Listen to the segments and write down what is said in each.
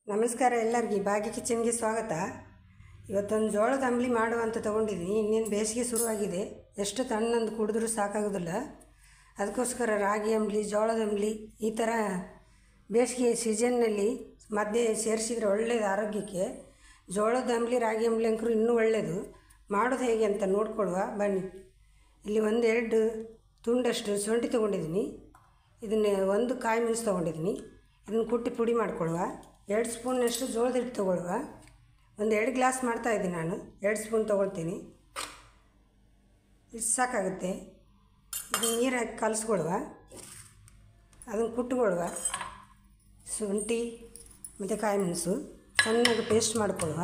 ನಮಸ್ಕಾರ ಎಲ್ಲರಿಗೆ ಭಾಗ್ಯ ಕಿಚನ್ಗೆ ಸ್ವಾಗತ ಇವತ್ತೊಂದು ಜೋಳದ ಅಂಬ್ಲಿ ಮಾಡು ಅಂತ ತೊಗೊಂಡಿದ್ದೀನಿ ಇನ್ನೇನು ಬೇಸಿಗೆ ಶುರುವಾಗಿದೆ ಎಷ್ಟು ತಣ್ಣಂದು ಕುಡಿದ್ರೂ ಸಾಕಾಗೋದಿಲ್ಲ ಅದಕ್ಕೋಸ್ಕರ ರಾಗಿ ಅಂಬ್ಲಿ ಜೋಳದ ಅಂಬ್ಲಿ ಈ ಥರ ಬೇಸಿಗೆ ಸೀಸನ್ನಲ್ಲಿ ಮಧ್ಯೆ ಸೇರಿಸಿದರೆ ಒಳ್ಳೆಯದು ಆರೋಗ್ಯಕ್ಕೆ ಜೋಳದ ಅಂಬ್ಲಿ ರಾಗಿ ಅಂಬ್ಲಿ ಅಂಕರು ಇನ್ನೂ ಒಳ್ಳೆಯದು ಮಾಡೋದು ಹೇಗೆ ಅಂತ ನೋಡ್ಕೊಳುವ ಬನ್ನಿ ಇಲ್ಲಿ ಒಂದೆರಡು ತುಂಡಷ್ಟು ಶುಂಠಿ ತೊಗೊಂಡಿದ್ದೀನಿ ಇದನ್ನು ಒಂದು ಕಾಯಿ ಮೆಣಸು ತೊಗೊಂಡಿದ್ದೀನಿ ಇದನ್ನು ಕುಟ್ಟಿ ಪುಡಿ ಮಾಡ್ಕೊಳ್ಳುವ ಎರಡು ಸ್ಪೂನಷ್ಟು ಜೋಳದ ಹಿಟ್ಟು ತೊಗೊಳ್ಳುವ ಒಂದು ಎರಡು ಗ್ಲಾಸ್ ಮಾಡ್ತಾಯಿದ್ದೀನಿ ನಾನು ಎರಡು ಸ್ಪೂನ್ ತೊಗೊಳ್ತೀನಿ ಇಷ್ಟು ಸಾಕಾಗುತ್ತೆ ಇದನ್ನು ನೀರು ಹಾಕಿ ಕಲಿಸ್ಕೊಳುವ ಅದನ್ನು ಕುಟ್ಕೊಳ್ಳುವ ಶುಂಠಿ ಮತ್ತು ಕಾಯಿ ಮೆಣಸು ಚೆನ್ನಾಗಿ ಪೇಸ್ಟ್ ಮಾಡ್ಕೊಳ್ಳುವ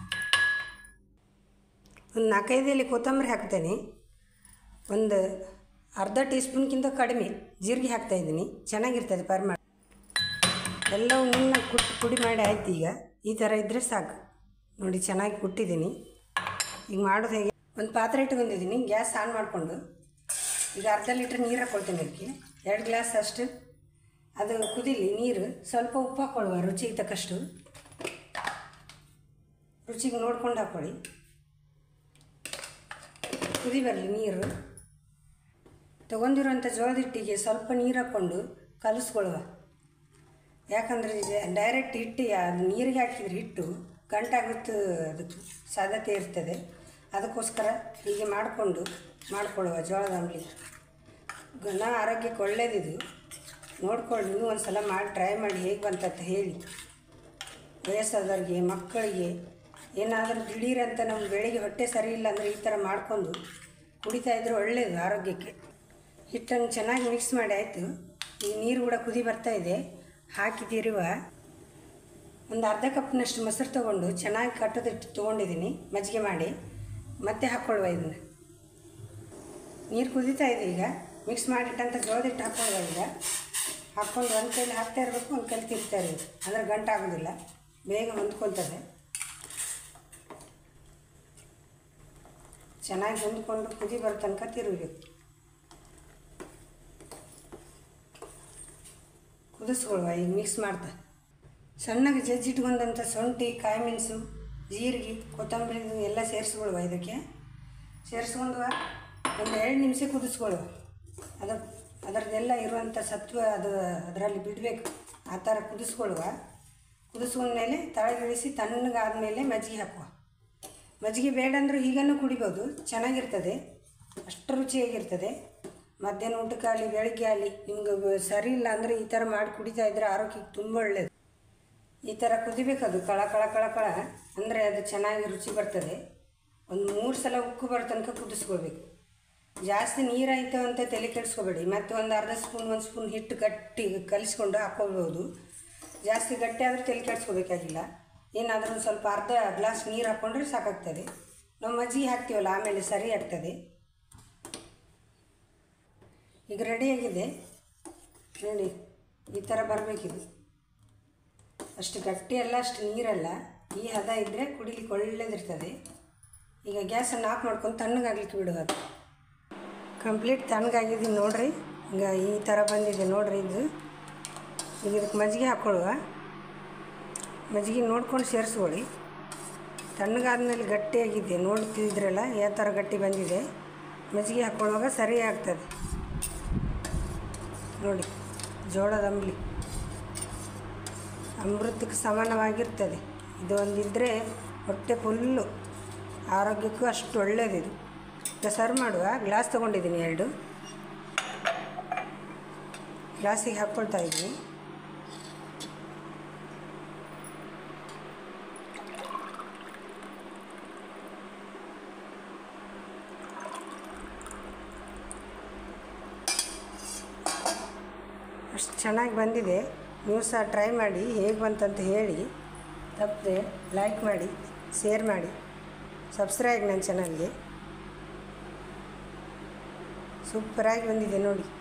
ಒಂದು ನಾಲ್ಕೈದು ಎಲೆ ಕೊತ್ತಂಬರಿ ಹಾಕ್ತೇನೆ ಒಂದು ಅರ್ಧ ಟೀ ಸ್ಪೂನ್ಗಿಂತ ಕಡಿಮೆ ಜೀರಿಗೆ ಹಾಕ್ತಾಯಿದ್ದೀನಿ ಚೆನ್ನಾಗಿರ್ತದೆ ಪರಿಮಳ ಎಲ್ಲವೂ ನುಣ್ಣಗೆ ಕುಟ್ಟಿ ಪುಡಿ ಮಾಡಿ ಆಯ್ತು ಈಗ ಈ ಥರ ಇದ್ದರೆ ಸಾಕು ನೋಡಿ ಚೆನ್ನಾಗಿ ಕುಟ್ಟಿದ್ದೀನಿ ಈಗ ಮಾಡೋದು ಹೇಗೆ ಒಂದು ಪಾತ್ರೆ ಇಟ್ಕೊಂಡಿದ್ದೀನಿ ಗ್ಯಾಸ್ ಆನ್ ಮಾಡಿಕೊಂಡು ಈಗ ಅರ್ಧ ಲೀಟ್ರ್ ನೀರು ಹಾಕ್ಕೊಳ್ತೀನಿ ಅದಕ್ಕೆ ಎರಡು ಗ್ಲಾಸ್ ಅಷ್ಟು ಅದು ಕುದೀಲಿ ನೀರು ಸ್ವಲ್ಪ ಉಪ್ಪು ಹಾಕ್ಕೊಳ್ಳುವ ರುಚಿಗೆ ತಕ್ಕಷ್ಟು ರುಚಿಗೆ ನೋಡ್ಕೊಂಡು ಹಾಕ್ಕೊಳ್ಳಿ ಕುದಿ ಬರಲಿ ನೀರು ತೊಗೊಂಡಿರೋಂಥ ಜೋಳದ ಹಿಟ್ಟಿಗೆ ಸ್ವಲ್ಪ ನೀರು ಹಾಕ್ಕೊಂಡು ಕಲಿಸ್ಕೊಳ್ಳುವ ಯಾಕಂದರೆ ಡೈರೆಕ್ಟ್ ಹಿಟ್ಟು ಅದು ನೀರಿಗೆ ಹಾಕಿದ್ರೆ ಹಿಟ್ಟು ಗಂಟಾಗುತ್ತೆ ಅದಕ್ಕೆ ಸಾಧ್ಯತೆ ಇರ್ತದೆ ಅದಕ್ಕೋಸ್ಕರ ಹೀಗೆ ಮಾಡಿಕೊಂಡು ಮಾಡಿಕೊಳ್ಳುವ ಜೋಳದ ಅಂಬ್ಲಿ ಗಣ ಆರೋಗ್ಯಕ್ಕೆ ಒಳ್ಳೆಯದಿದು ನೋಡ್ಕೊಳ್ಳಿ ನೀವು ಒಂದು ಸಲ ಮಾಡಿ ಟ್ರೈ ಮಾಡಿ ಹೇಗೆ ಬಂತಂತ ಹೇಳಿ ವಯಸ್ಸಾದವ್ರಿಗೆ ಮಕ್ಕಳಿಗೆ ಏನಾದರೂ ದಿಢೀರಂತ ನಮ್ಮ ಬೆಳಿಗ್ಗೆ ಹೊಟ್ಟೆ ಸರಿ ಇಲ್ಲ ಅಂದರೆ ಈ ಥರ ಮಾಡ್ಕೊಂಡು ಕುಡಿತಾ ಇದ್ರೆ ಒಳ್ಳೆಯದು ಆರೋಗ್ಯಕ್ಕೆ ಹಿಟ್ಟನ್ನು ಚೆನ್ನಾಗಿ ಮಿಕ್ಸ್ ಮಾಡಿ ಆಯಿತು ಈ ನೀರು ಕೂಡ ಕುದಿ ಬರ್ತಾ ಇದೆ ಹಾಕಿದಿರುವ ಒಂದು ಅರ್ಧ ಕಪ್ನಷ್ಟು ಮೊಸರು ತೊಗೊಂಡು ಚೆನ್ನಾಗಿ ಕಟ್ಟೋದಿಟ್ಟು ತೊಗೊಂಡಿದ್ದೀನಿ ಮಜ್ಜಿಗೆ ಮಾಡಿ ಮತ್ತೆ ಹಾಕ್ಕೊಳ್ಳುವ ಇದನ್ನು ನೀರು ಕುದೀತಾ ಇದೆ ಈಗ ಮಿಕ್ಸ್ ಮಾಡಿಟ್ಟಂಥ ಜೋಳದ ಹಿಟ್ಟು ಹಾಕ್ಕೊಳ್ಳುವ ಈಗ ಹಾಕ್ಕೊಂಡು ಒಂದು ಕೈಲಿ ಹಾಕ್ತಾ ಇರಬೇಕು ಒಂದು ಕೈಲಿ ತಿರ್ತಾ ಇರಬೇಕು ಅಂದರೆ ಗಂಟಾಗೋದಿಲ್ಲ ಬೇಗ ಹೊಂದ್ಕೊತದೆ ಚೆನ್ನಾಗಿ ಹೊಂದ್ಕೊಂಡು ಕುದಿ ಬರೋ ತನಕ ತಿರುಗಬೇಕು ಕುದಿಸ್ಕೊಳ್ವ ಈಗ ಮಿಕ್ಸ್ ಮಾಡ್ತಾ ಸಣ್ಣಗೆ ಜಜ್ಜಿಟ್ಕೊಂಡಂಥ ಶುಂಠಿ ಕಾಯಿ ಮೆಣಸು ಜೀರಿಗೆ ಕೊತ್ತಂಬರಿ ಎಲ್ಲ ಸೇರಿಸ್ಕೊಳ್ವ ಇದಕ್ಕೆ ಸೇರಿಸ್ಕೊಂಡು ಒಂದು ಎರಡು ನಿಮಿಷ ಕುದಿಸ್ಕೊಳ್ವ ಅದ ಅದರದ್ದೆಲ್ಲ ಇರುವಂಥ ಸತ್ವ ಅದು ಅದರಲ್ಲಿ ಬಿಡಬೇಕು ಆ ಥರ ಕುದಿಸ್ಕೊಳ್ವ ಕುದಿಸ್ಕೊಂಡ್ಮೇಲೆ ತಳಗಿಳಿಸಿ ತಣ್ಣಗಾದ್ಮೇಲೆ ಮಜ್ಜಿಗೆ ಹಾಕುವ ಮಜ್ಜಿಗೆ ಬೇಡ ಅಂದರೆ ಈಗನೂ ಕುಡಿಬೋದು ಚೆನ್ನಾಗಿರ್ತದೆ ಅಷ್ಟು ರುಚಿಯಾಗಿರ್ತದೆ ಮಧ್ಯಾಹ್ನ ಊಟಕ್ಕಾಗಲಿ ಬೆಳಗ್ಗೆ ಆಗಲಿ ನಿಮ್ಗೆ ಸರಿ ಇಲ್ಲ ಅಂದರೆ ಈ ಥರ ಮಾಡಿ ಕುಡಿತಾ ಇದ್ದರೆ ಆರೋಗ್ಯಕ್ಕೆ ತುಂಬ ಒಳ್ಳೆಯದು ಈ ಥರ ಕುದಿಬೇಕದು ಕಳ ಕಳ ಕಳ ಕಳ ಅಂದರೆ ಅದು ಚೆನ್ನಾಗಿ ರುಚಿ ಬರ್ತದೆ ಒಂದು ಮೂರು ಸಲ ಉಕ್ಕು ಬರೋ ತನಕ ಕುದಿಸ್ಕೊಳ್ಬೇಕು ಜಾಸ್ತಿ ನೀರಾಯ್ತು ಅಂತ ತಲೆ ಕೆಡಿಸ್ಕೋಬೇಡಿ ಮತ್ತು ಒಂದು ಅರ್ಧ ಸ್ಪೂನ್ ಒಂದು ಸ್ಪೂನ್ ಹಿಟ್ಟು ಗಟ್ಟಿ ಕಲಿಸ್ಕೊಂಡು ಹಾಕ್ಕೊಳ್ಬೋದು ಜಾಸ್ತಿ ಗಟ್ಟಿ ಆದರೂ ತಲೆ ಕೆಡಿಸ್ಕೋಬೇಕಾಗಿಲ್ಲ ಏನಾದರೂ ಒಂದು ಸ್ವಲ್ಪ ಅರ್ಧ ಗ್ಲಾಸ್ ನೀರು ಹಾಕ್ಕೊಂಡ್ರೆ ಸಾಕಾಗ್ತದೆ ನಾವು ಮಜ್ಜಿಗೆ ಹಾಕ್ತೀವಲ್ಲ ಆಮೇಲೆ ಸರಿ ಆಗ್ತದೆ ಈಗ ರೆಡಿಯಾಗಿದೆ ನೋಡಿ ಈ ಥರ ಬರಬೇಕಿದು ಅಷ್ಟು ಗಟ್ಟಿ ಅಲ್ಲ ಅಷ್ಟು ನೀರಲ್ಲ ಈ ಹದ ಇದ್ದರೆ ಕುಡಿಲಿಕ್ಕೆ ಒಳ್ಳೇದಿರ್ತದೆ ಈಗ ಗ್ಯಾಸನ್ನು ಆಫ್ ಮಾಡ್ಕೊಂಡು ತಣ್ಣಗಾಗ್ಲಿಕ್ಕೆ ಬಿಡುವ ಕಂಪ್ಲೀಟ್ ತಣ್ಣಗಾಗಿದೆ ನೋಡ್ರಿ ಈಗ ಈ ಥರ ಬಂದಿದೆ ನೋಡ್ರಿ ಇದು ಈಗ ಇದಕ್ಕೆ ಮಜ್ಜಿಗೆ ಹಾಕ್ಕೊಳ್ಳುವ ಮಜ್ಜಿಗೆ ನೋಡ್ಕೊಂಡು ಸೇರಿಸ್ಕೊಳ್ಳಿ ತಣ್ಣಗಾದ್ಮೇಲೆ ಗಟ್ಟಿಯಾಗಿದೆ ನೋಡ್ತಿದ್ರಲ್ಲ ಯಾವ ಥರ ಗಟ್ಟಿ ಬಂದಿದೆ ಮಜ್ಜಿಗೆ ಹಾಕ್ಕೊಳ್ಳುವಾಗ ಸರಿ ಆಗ್ತದೆ ನೋಡಿ ಜೋಳದ ಅಂಬ್ಲಿ ಅಮೃತಕ್ಕೆ ಸಮಾನವಾಗಿರ್ತದೆ ಇದು ಒಂದಿದ್ದರೆ ಹೊಟ್ಟೆ ಫುಲ್ಲು ಆರೋಗ್ಯಕ್ಕೂ ಅಷ್ಟು ಒಳ್ಳೆಯದಿದು ಈಗ ಸರ್ವ್ ಮಾಡುವ ಗ್ಲಾಸ್ ತೊಗೊಂಡಿದ್ದೀನಿ ಎರಡು ಗ್ಲಾಸಿಗೆ ಹಾಕ್ಕೊಳ್ತಾ ಇದ್ದೀನಿ ಅಷ್ಟು ಚೆನ್ನಾಗಿ ಬಂದಿದೆ ನೀವು ಸಹ ಟ್ರೈ ಮಾಡಿ ಹೇಗೆ ಬಂತಂತ ಹೇಳಿ ತಪ್ಪದೆ ಲೈಕ್ ಮಾಡಿ ಶೇರ್ ಮಾಡಿ ಸಬ್ಸ್ಕ್ರೈಬ್ ನನ್ನ ಚಾನಲ್ಗೆ ಸೂಪರಾಗಿ ಬಂದಿದೆ ನೋಡಿ